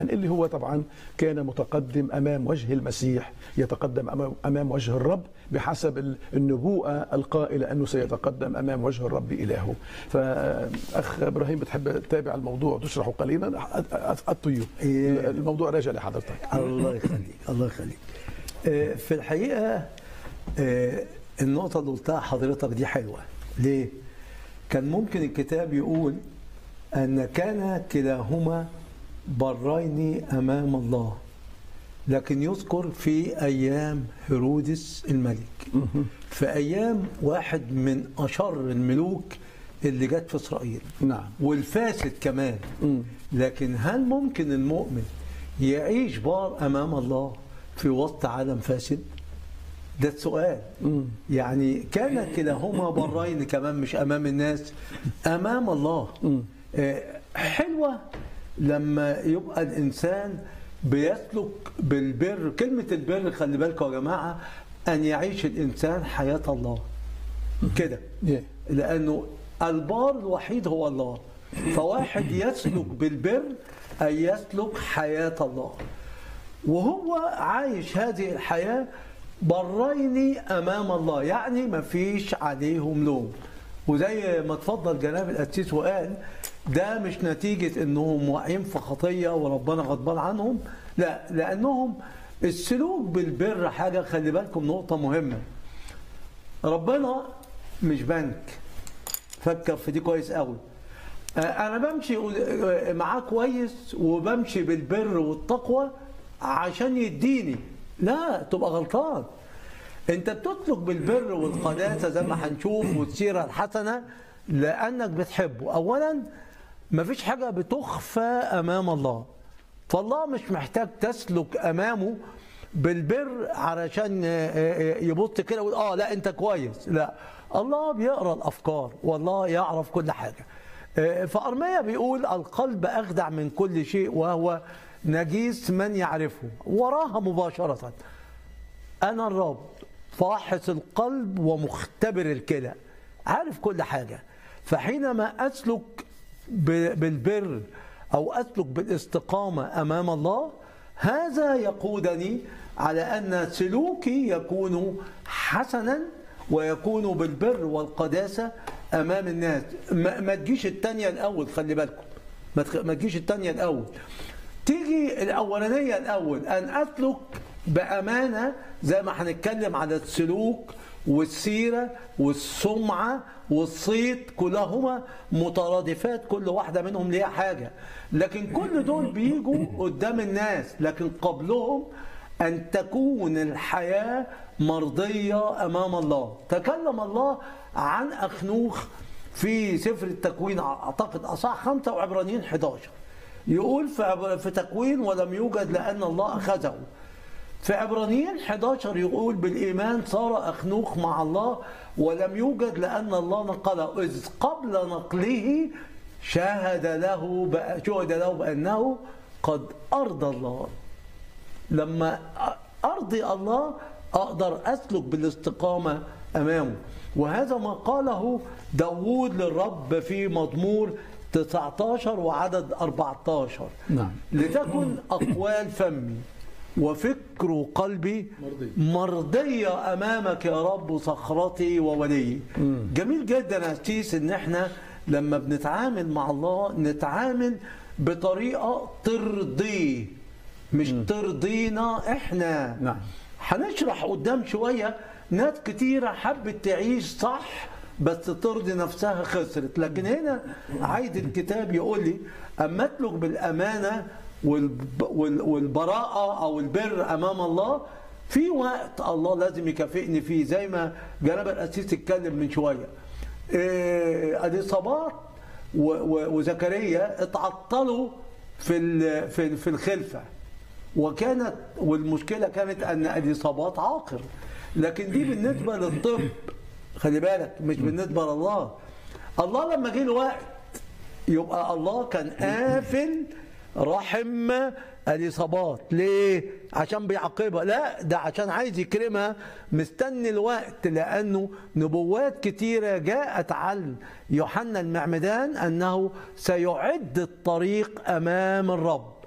اللي هو طبعا كان متقدم امام وجه المسيح يتقدم امام امام وجه الرب بحسب النبوءه القائله انه سيتقدم امام وجه الرب الهه. فاخ ابراهيم بتحب تتابع الموضوع وتشرحه قليلا الطيو الموضوع راجع لحضرتك. الله يخليك الله يخليك. آه، في الحقيقه آه، النقطه اللي قلتها حضرتك دي حلوه. ليه؟ كان ممكن الكتاب يقول ان كان كلاهما برين امام الله لكن يذكر في ايام هيرودس الملك في ايام واحد من اشر الملوك اللي جت في اسرائيل نعم والفاسد كمان لكن هل ممكن المؤمن يعيش بار امام الله في وسط عالم فاسد ده السؤال يعني كان كلاهما برين كمان مش امام الناس امام الله آه، حلوه لما يبقى الانسان بيسلك بالبر كلمه البر خلي بالكم يا جماعه ان يعيش الانسان حياه الله كده Yeah. لانه البار الوحيد هو الله فواحد يسلك بالبر اي يسلك حياه الله وهو عايش هذه الحياه بريني امام الله يعني ما فيش عليهم لوم وزي ما اتفضل جناب القسيس وقال ده مش نتيجه انهم واقعين في خطيه وربنا غضبان عنهم لا لانهم السلوك بالبر حاجه خلي بالكم نقطه مهمه ربنا مش بنك فكر في دي كويس قوي آه، انا بمشي آه، معاه كويس وبمشي بالبر والتقوى عشان يديني لا تبقى غلطان انت بتسلك بالبر والقداسه زي ما هنشوف والسيره الحسنه لانك بتحبه اولا مفيش حاجه بتخفى امام الله فالله مش محتاج تسلك امامه بالبر علشان آه، آه، يبص كده ويقول اه لا انت كويس لا الله بيقرا الافكار والله يعرف كل حاجه آه، فارميا بيقول القلب اخدع من كل شيء وهو نجيس من يعرفه وراها مباشره انا الرب فاحص القلب ومختبر الكلى عارف كل حاجه فحينما اسلك ب- بالبر او اسلك بالاستقامه امام الله هذا يقودني على ان سلوكي يكون حسنا ويكون بالبر والقداسه امام الناس ما, ما تجيش الثانيه الاول خلي بالكم ما تخ- ما تجيش الثانيه الاول تيجي الاولانيه الاول ان اسلك بامانه زي ما هنتكلم على السلوك والسيره والسمعه والصيت كلهما مترادفات كل واحده منهم ليها حاجه لكن كل دول بيجوا قدام الناس لكن قبلهم ان تكون الحياه مرضيه امام الله تكلم الله عن اخنوخ في سفر التكوين اعتقد اصح خمسه وعبرانيين 11 يقول في عبر- في تكوين ولم يوجد لان الله اخذه في عبرانيين 11 يقول بالايمان صار اخنوخ مع الله ولم يوجد لان الله نقله اذ قبل نقله شهد له بأ- شهد له بانه قد ارضى الله لما ارضي الله اقدر اسلك بالاستقامه امامه وهذا ما قاله داوود للرب في مزمور 19 وعدد 14 نعم. لتكن اقوال فمي وفكر قلبي مرضية أمامك يا رب صخرتي وولي جميل جدا يا أستيس إن إحنا لما بنتعامل مع الله نتعامل بطريقة ترضيه مش ترضينا إحنا نعم. هنشرح قدام شوية ناس كتيرة حبت تعيش صح بس ترضي نفسها خسرت لكن هنا عايز الكتاب يقول لي أما أسلك بالأمانة والب- وال- والبراءة أو البر أمام الله في وقت الله لازم يكافئني فيه زي ما جناب القسيس اتكلم من شوية إيه، الإصابات و- و- وزكريا اتعطلوا في ال- في في الخلفه وكانت والمشكله كانت ان اليصابات عاقر لكن دي بالنسبه للطب خلي بالك مش بالنسبه لله الله لما جه الوقت يبقى الله كان قافل رحم اليصابات ليه عشان بيعاقبها لا ده عشان عايز يكرمها مستني الوقت لانه نبوات كتيره جاءت عن يوحنا المعمدان انه سيعد الطريق امام الرب